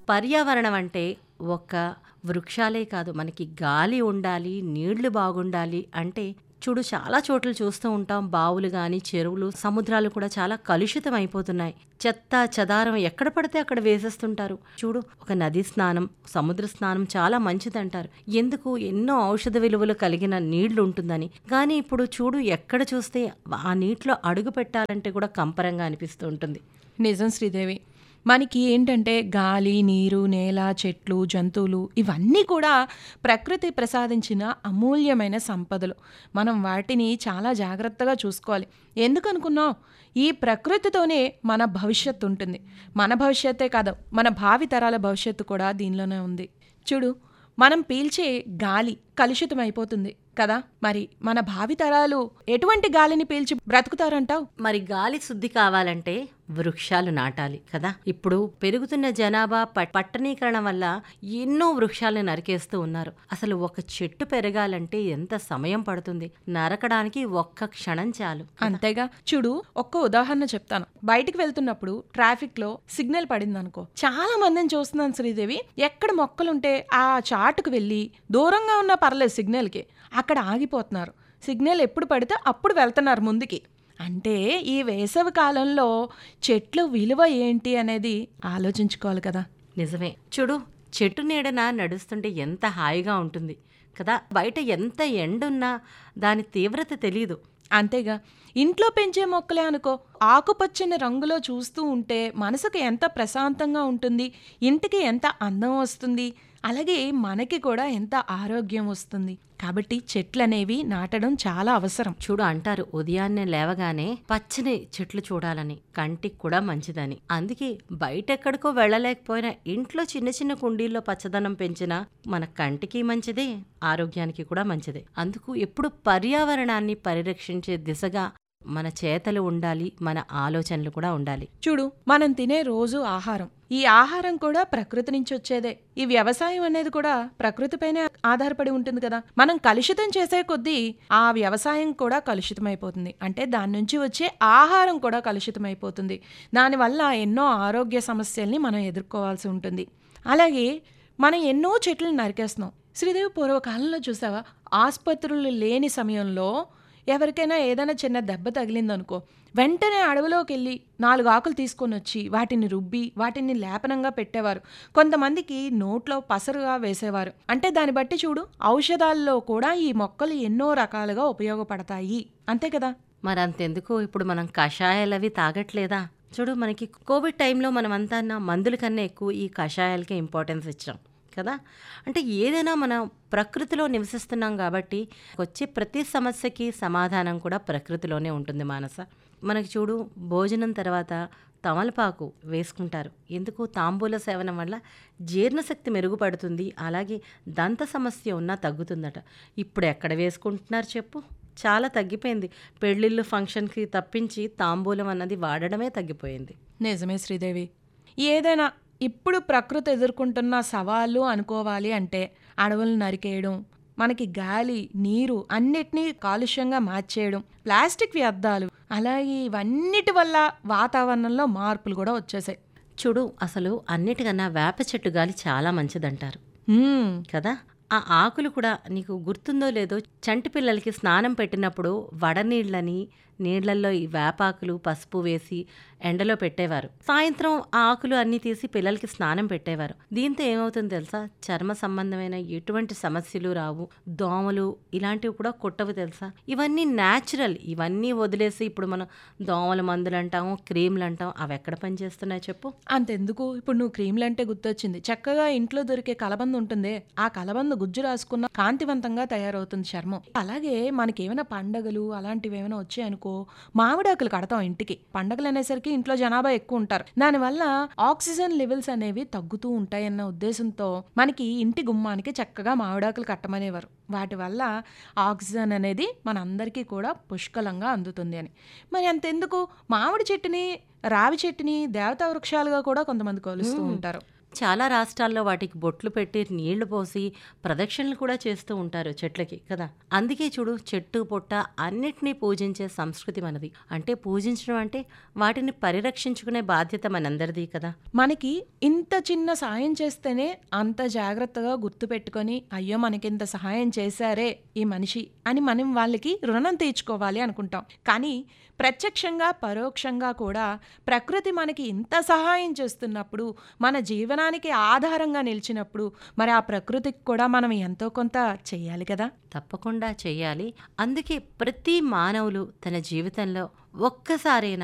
పర్యావరణం అంటే ఒక వృక్షాలే కాదు మనకి గాలి ఉండాలి నీళ్లు బాగుండాలి అంటే చూడు చాలా చోట్ల చూస్తూ ఉంటాం బావులు కానీ చెరువులు సముద్రాలు కూడా చాలా కలుషితం అయిపోతున్నాయి చెత్త చెదారం ఎక్కడ పడితే అక్కడ వేసేస్తుంటారు చూడు ఒక నది స్నానం సముద్ర స్నానం చాలా మంచిదంటారు ఎందుకు ఎన్నో ఔషధ విలువలు కలిగిన నీళ్లు ఉంటుందని కానీ ఇప్పుడు చూడు ఎక్కడ చూస్తే ఆ నీటిలో అడుగు పెట్టాలంటే కూడా కంపరంగా అనిపిస్తూ ఉంటుంది నిజం శ్రీదేవి మనకి ఏంటంటే గాలి నీరు నేల చెట్లు జంతువులు ఇవన్నీ కూడా ప్రకృతి ప్రసాదించిన అమూల్యమైన సంపదలు మనం వాటిని చాలా జాగ్రత్తగా చూసుకోవాలి ఎందుకు అనుకున్నావు ఈ ప్రకృతితోనే మన భవిష్యత్తు ఉంటుంది మన భవిష్యత్తే కాదు మన భావి తరాల భవిష్యత్తు కూడా దీనిలోనే ఉంది చూడు మనం పీల్చే గాలి కలుషితం అయిపోతుంది కదా మరి మన భావి తరాలు ఎటువంటి గాలిని పీల్చి బ్రతుకుతారంటావు మరి గాలి శుద్ధి కావాలంటే వృక్షాలు నాటాలి కదా ఇప్పుడు పెరుగుతున్న జనాభా ప- పట్టణీకరణ వల్ల ఎన్నో వృక్షాలను నరికేస్తూ ఉన్నారు అసలు ఒక చెట్టు పెరగాలంటే ఎంత సమయం పడుతుంది నరకడానికి ఒక్క క్షణం చాలు అంతేగా చూడు ఒక్క ఉదాహరణ చెప్తాను బయటికి వెళ్తున్నప్పుడు ట్రాఫిక్ లో సిగ్నల్ పడింది అనుకో చాలా మందిని చూస్తున్నాను శ్రీదేవి ఎక్కడ మొక్కలుంటే ఆ చాటుకు వెళ్ళి దూరంగా ఉన్న పర్లేదు సిగ్నల్ కి అక్కడ ఆగిపోతున్నారు సిగ్నల్ ఎప్పుడు పడితే అప్పుడు వెళ్తున్నారు ముందుకి అంటే ఈ వేసవి కాలంలో చెట్లు విలువ ఏంటి అనేది ఆలోచించుకోవాలి కదా నిజమే చూడు చెట్టు నీడన నడుస్తుంటే ఎంత హాయిగా ఉంటుంది కదా బయట ఎంత ఎండున్నా దాని తీవ్రత తెలియదు అంతేగా ఇంట్లో పెంచే మొక్కలే అనుకో ఆకుపచ్చని రంగులో చూస్తూ ఉంటే మనసుకు ఎంత ప్రశాంతంగా ఉంటుంది ఇంటికి ఎంత అందం వస్తుంది అలాగే మనకి కూడా ఎంత ఆరోగ్యం వస్తుంది కాబట్టి చెట్లు అనేవి నాటడం చాలా అవసరం చూడు అంటారు ఉదయాన్నే లేవగానే పచ్చని చెట్లు చూడాలని కంటికి కూడా మంచిదని అందుకే బయటెక్కడికో వెళ్ళలేకపోయినా ఇంట్లో చిన్న చిన్న కుండీల్లో పచ్చదనం పెంచినా మన కంటికి మంచిదే ఆరోగ్యానికి కూడా మంచిదే అందుకు ఎప్పుడు పర్యావరణాన్ని పరిరక్షించే దిశగా మన చేతలు ఉండాలి మన ఆలోచనలు కూడా ఉండాలి చూడు మనం తినే రోజు ఆహారం ఈ ఆహారం కూడా ప్రకృతి నుంచి వచ్చేదే ఈ వ్యవసాయం అనేది కూడా ప్రకృతిపైనే ఆధారపడి ఉంటుంది కదా మనం కలుషితం చేసే కొద్దీ ఆ వ్యవసాయం కూడా కలుషితమైపోతుంది అంటే దాని నుంచి వచ్చే ఆహారం కూడా కలుషితమైపోతుంది దానివల్ల ఎన్నో ఆరోగ్య సమస్యల్ని మనం ఎదుర్కోవాల్సి ఉంటుంది అలాగే మనం ఎన్నో చెట్లను నరికేస్తున్నాం శ్రీదేవి పూర్వకాలంలో చూసావా ఆసుపత్రులు లేని సమయంలో ఎవరికైనా ఏదైనా చిన్న దెబ్బ తగిలిందనుకో వెంటనే అడవిలోకి వెళ్ళి నాలుగు ఆకులు తీసుకొని వచ్చి వాటిని రుబ్బి వాటిని లేపనంగా పెట్టేవారు కొంతమందికి నోట్లో పసరుగా వేసేవారు అంటే దాన్ని బట్టి చూడు ఔషధాల్లో కూడా ఈ మొక్కలు ఎన్నో రకాలుగా ఉపయోగపడతాయి అంతే కదా మరి అంతెందుకు ఇప్పుడు మనం కషాయాలు అవి తాగట్లేదా చూడు మనకి కోవిడ్ టైంలో మనం అంతా నా మందుల కన్నా ఎక్కువ ఈ కషాయాలకే ఇంపార్టెన్స్ ఇచ్చాం కదా అంటే ఏదైనా మనం ప్రకృతిలో నివసిస్తున్నాం కాబట్టి వచ్చే ప్రతి సమస్యకి సమాధానం కూడా ప్రకృతిలోనే ఉంటుంది మానస మనకి చూడు భోజనం తర్వాత తమలపాకు వేసుకుంటారు ఎందుకు తాంబూల సేవనం వల్ల జీర్ణశక్తి మెరుగుపడుతుంది అలాగే దంత సమస్య ఉన్నా తగ్గుతుందట ఇప్పుడు ఎక్కడ వేసుకుంటున్నారు చెప్పు చాలా తగ్గిపోయింది పెళ్ళిళ్ళు ఫంక్షన్కి తప్పించి తాంబూలం అన్నది వాడడమే తగ్గిపోయింది నిజమే శ్రీదేవి ఏదైనా ఇప్పుడు ప్రకృతి ఎదుర్కొంటున్న సవాళ్ళు అనుకోవాలి అంటే అడవులను నరికేయడం మనకి గాలి నీరు అన్నిటినీ కాలుష్యంగా మార్చేయడం ప్లాస్టిక్ వ్యర్థాలు అలాగే ఇవన్నిటి వల్ల వాతావరణంలో మార్పులు కూడా వచ్చేసాయి చూడు అసలు అన్నిటికన్నా వేప చెట్టు గాలి చాలా మంచిదంటారు హ్మ్, కదా ఆ ఆకులు కూడా నీకు గుర్తుందో లేదో చంటి పిల్లలకి స్నానం పెట్టినప్పుడు వడనీళ్ళని నీళ్లల్లో ఈ వేపాకులు పసుపు వేసి ఎండలో పెట్టేవారు సాయంత్రం ఆ ఆకులు అన్నీ తీసి పిల్లలకి స్నానం పెట్టేవారు దీంతో ఏమవుతుంది తెలుసా చర్మ సంబంధమైన ఎటువంటి సమస్యలు రావు దోమలు ఇలాంటివి కూడా కొట్టవు తెలుసా ఇవన్నీ న్యాచురల్ ఇవన్నీ వదిలేసి ఇప్పుడు మనం దోమల మందులు అంటాము క్రీమ్లు అంటాం అవి ఎక్కడ పనిచేస్తున్నాయి చెప్పు అంతెందుకు ఇప్పుడు నువ్వు క్రీమ్లు అంటే గుర్తొచ్చింది చక్కగా ఇంట్లో దొరికే కలబంద ఉంటుందే ఆ కలబంద గుజ్జు రాసుకున్న కాంతివంతంగా తయారవుతుంది చర్మం అలాగే మనకి ఏమైనా పండగలు అలాంటివి ఏమైనా వచ్చాయనుకో మామిడాకులు కడతాం ఇంటికి పండగలు అనేసరికి ఇంట్లో జనాభా ఎక్కువ ఉంటారు దానివల్ల ఆక్సిజన్ లెవెల్స్ అనేవి తగ్గుతూ ఉంటాయన్న ఉద్దేశంతో మనకి ఇంటి గుమ్మానికి చక్కగా మామిడాకులు కట్టమనేవారు వాటి వల్ల ఆక్సిజన్ అనేది మనందరికీ కూడా పుష్కలంగా అందుతుంది అని మరి అంతెందుకు మామిడి చెట్టుని రావి చెట్టుని దేవతా వృక్షాలుగా కూడా కొంతమంది కొలుస్తూ ఉంటారు చాలా రాష్ట్రాల్లో వాటికి బొట్లు పెట్టి నీళ్లు పోసి ప్రదక్షిణలు కూడా చేస్తూ ఉంటారు చెట్లకి కదా అందుకే చూడు చెట్టు పొట్ట అన్నిటినీ పూజించే సంస్కృతి మనది అంటే పూజించడం అంటే వాటిని పరిరక్షించుకునే బాధ్యత మనందరిది కదా మనకి ఇంత చిన్న సాయం చేస్తేనే అంత జాగ్రత్తగా గుర్తుపెట్టుకొని అయ్యో మనకింత సహాయం చేశారే ఈ మనిషి అని మనం వాళ్ళకి రుణం తీర్చుకోవాలి అనుకుంటాం కానీ ప్రత్యక్షంగా పరోక్షంగా కూడా ప్రకృతి మనకి ఇంత సహాయం చేస్తున్నప్పుడు మన జీవనానికి ఆధారంగా నిలిచినప్పుడు మరి ఆ ప్రకృతికి కూడా మనం ఎంతో కొంత చెయ్యాలి కదా తప్పకుండా చేయాలి అందుకే ప్రతి మానవులు తన జీవితంలో ఒక్కసారైనా